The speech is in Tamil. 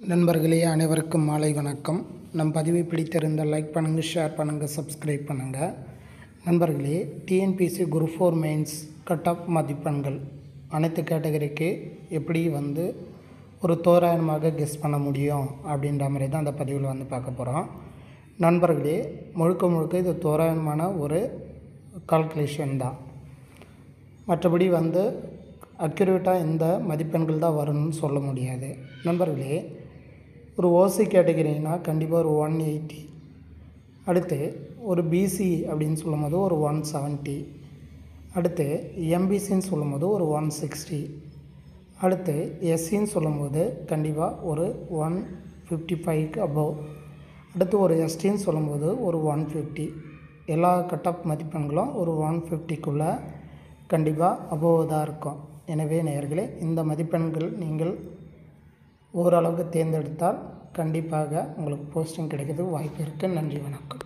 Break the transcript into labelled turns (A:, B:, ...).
A: நண்பர்களே அனைவருக்கும் மாலை வணக்கம் நம் பதிவை பிடித்திருந்த லைக் பண்ணுங்கள் ஷேர் பண்ணுங்கள் சப்ஸ்கிரைப் பண்ணுங்கள் நண்பர்களே TNPSC group four mains cut off மதிப்பெண்கள் அனைத்து கேட்டகரிக்கு எப்படி வந்து ஒரு தோராயமாக கெஸ் பண்ண முடியும் அப்படின்ற மாதிரி தான் அந்த பதிவில் வந்து பார்க்க போகிறோம் நண்பர்களே முழுக்க முழுக்க இது தோராயமான ஒரு கால்குலேஷன் தான் மற்றபடி வந்து அக்யூரேட்டாக இந்த மதிப்பெண்கள் தான் வரும்னு சொல்ல முடியாது நண்பர்களே ஒரு ஓசி கேட்டகிரினா கண்டிப்பாக ஒரு ஒன் எயிட்டி அடுத்து ஒரு பிசி அப்படின்னு சொல்லும்போது ஒரு ஒன் செவன்ட்டி அடுத்து எம்பிசின்னு சொல்லும்போது ஒரு ஒன் சிக்ஸ்டி அடுத்து எஸ்சின்னு சொல்லும்போது கண்டிப்பாக ஒரு ஒன் ஃபிஃப்டி ஃபைவ்க்கு அபவ் அடுத்து ஒரு எஸ்டின்னு சொல்லும்போது ஒரு ஒன் ஃபிஃப்டி எல்லா கட் ஆஃப் மதிப்பெண்களும் ஒரு ஒன் ஃபிஃப்டிக்குள்ளே கண்டிப்பாக அபோவ் தான் இருக்கும் எனவே நேயர்களே இந்த மதிப்பெண்கள் நீங்கள் ஓரளவுக்கு தேர்ந்தெடுத்தால் கண்டிப்பாக உங்களுக்கு போஸ்டிங் கிடைக்கிறதுக்கு வாய்ப்பு இருக்குது நன்றி வணக்கம்